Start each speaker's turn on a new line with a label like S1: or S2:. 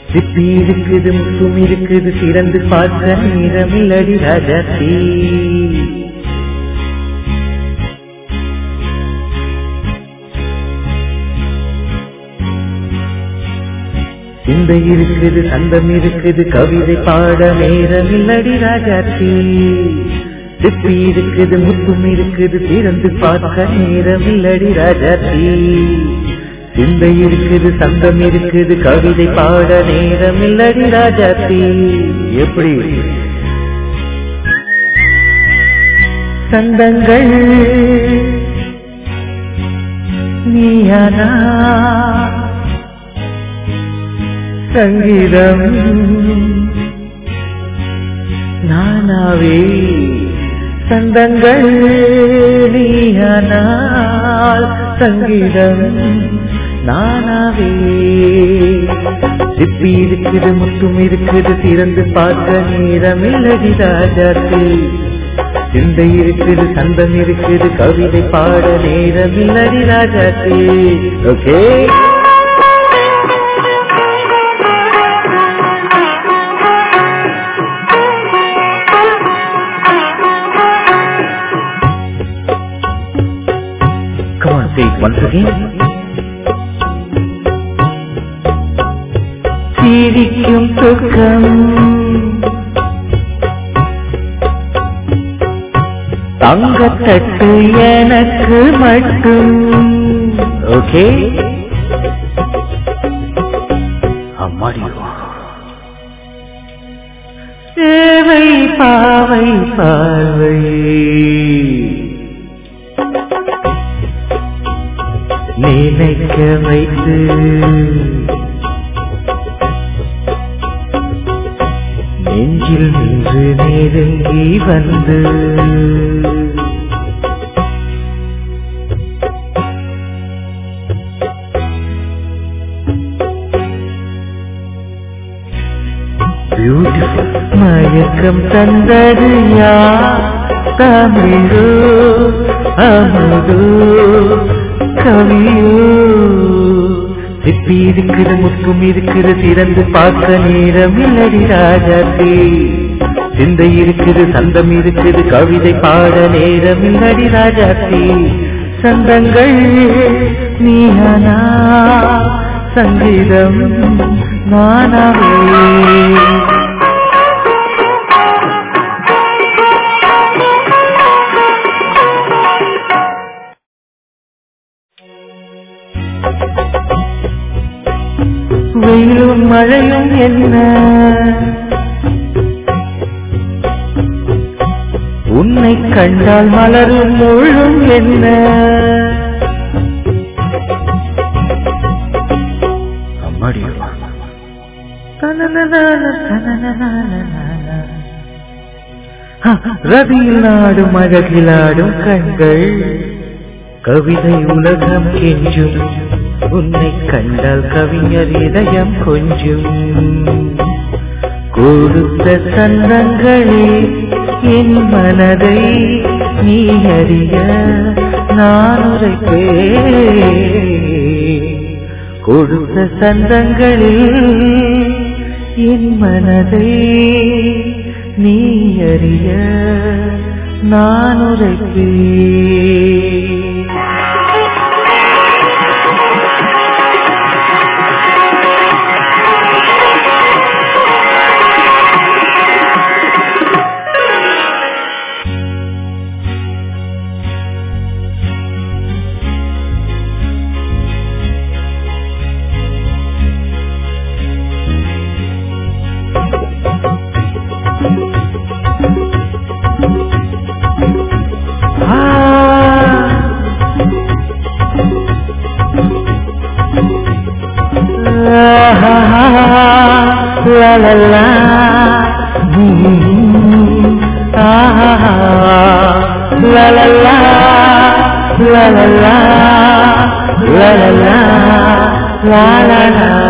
S1: சிப்பி இருக்குது முத்தும் இருக்குது திறந்து பார்க்க நேரமில்லடி ராஜாத்தி சிந்தை இருக்குது சந்தம் இருக்குது கவிதை பாட நேரமில்லடி ராஜாத்தி சிப்பி இருக்குது முத்தும் இருக்குது திறந்து பார்க்க நேரமில்லடி ராஜாத்தி சிந்தை இருக்குது சந்தம் இருக்குது கவிதை பாட நேரமில்லடி ராஜாத்தி எப்படி சந்தங்கள் நீயானா சங்கீதம் நானாவே சந்தங்கள் நீயானால் சங்கீதம் நானாவே சிப்பி இருக்குது முத்தும் இருக்குது திறந்து பார்க்க நேரமில்லடி ராஜாத்தி சிந்தை இருக்குது சந்தம் இருக்குது கவிதை பாட நேரமில்லடி ராஜாத்தி okay Come on, say it once again. சிரிக்கும் துக்கம் தங்கத்தட்டு எனக்கு மட்டும் ஓகே அம்மாடியோ சேவை பாவை பார்வை நினைக்க வைத்து நெஞ்சில் நின்று நெருங்கி வந்து பியூட்டிஃபுல் மயக்கம் தந்தது யார் தமிழோ அமுதோ கவியோ சிப்பி இருக்கிற முத்தும் இருக்கிற திறந்து பார்க்க நேரம் இல்லடி ராஜாத்தே சிந்தை இருக்குது சந்தம் இருக்குது கவிதை பாட நேரம் இல்லடி ராஜாத்தே சந்தங்கள் நீயானா சங்கீதம் நானாவே வெயிலும் மழையும் என்ன உன்னை கண்டால் மலரும் முழும் என்ன அம்மாடி ரதியில் நாடும் அழகிலாடும் கண்கள் கவிதை உலகம் கெஞ்சும் உன்னை கண்டால் கவிஞர் இதயம் கொஞ்சும் கொடுத்த சந்தங்களே என் மனதை நீ அறிய நான் உரைப்பே கொடுத்த சந்தங்களே என் மனதை நீ அறிய நான் உரைப்பே la la la ah la la la la la la la la la la la la